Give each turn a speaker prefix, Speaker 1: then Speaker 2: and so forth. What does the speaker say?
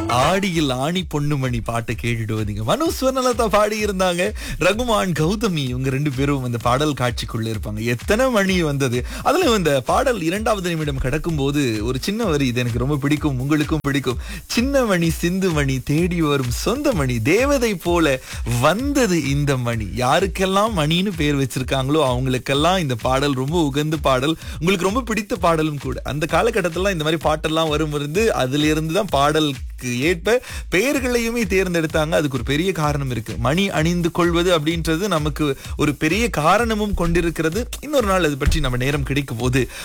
Speaker 1: ஆடியில் ஆணி பொண்ணுமணி பாட்டை கேட்டுட்டு வந்தீங்க மனு சுவர்ணலதா பாடி இருந்தாங்க ரகுமான் கௌதமி இவங்க ரெண்டு பேரும் அந்த பாடல் காட்சிக்குள்ள இருப்பாங்க எத்தனை மணி வந்தது அதுல இந்த பாடல் இரண்டாவது நிமிடம் கடக்கும் போது ஒரு சின்ன வரி இது எனக்கு ரொம்ப பிடிக்கும் உங்களுக்கும் பிடிக்கும் சின்ன மணி சிந்து மணி தேடி வரும் சொந்த மணி தேவதை போல வந்தது இந்த மணி யாருக்கெல்லாம் மணின்னு பேர் வச்சிருக்காங்களோ அவங்களுக்கெல்லாம் இந்த பாடல் ரொம்ப உகந்த பாடல் உங்களுக்கு ரொம்ப பிடித்த பாடலும் கூட அந்த காலகட்டத்திலாம் இந்த மாதிரி பாட்டெல்லாம் வரும் இருந்து அதுல இருந்து தான் பாடலுக்கு ஏற்ப பெயர்களையுமே தேர்ந்தெடுத்தாங்க அதுக்கு ஒரு பெரிய காரணம் இருக்கு மணி அணிந்து கொள்வது அப்படின்றது நமக்கு ஒரு பெரிய காரணமும் கொண்டிருக்கிறது இன்னொரு நாள் அது பற்றி நம்ம நேரம் கிடைக்கும் போது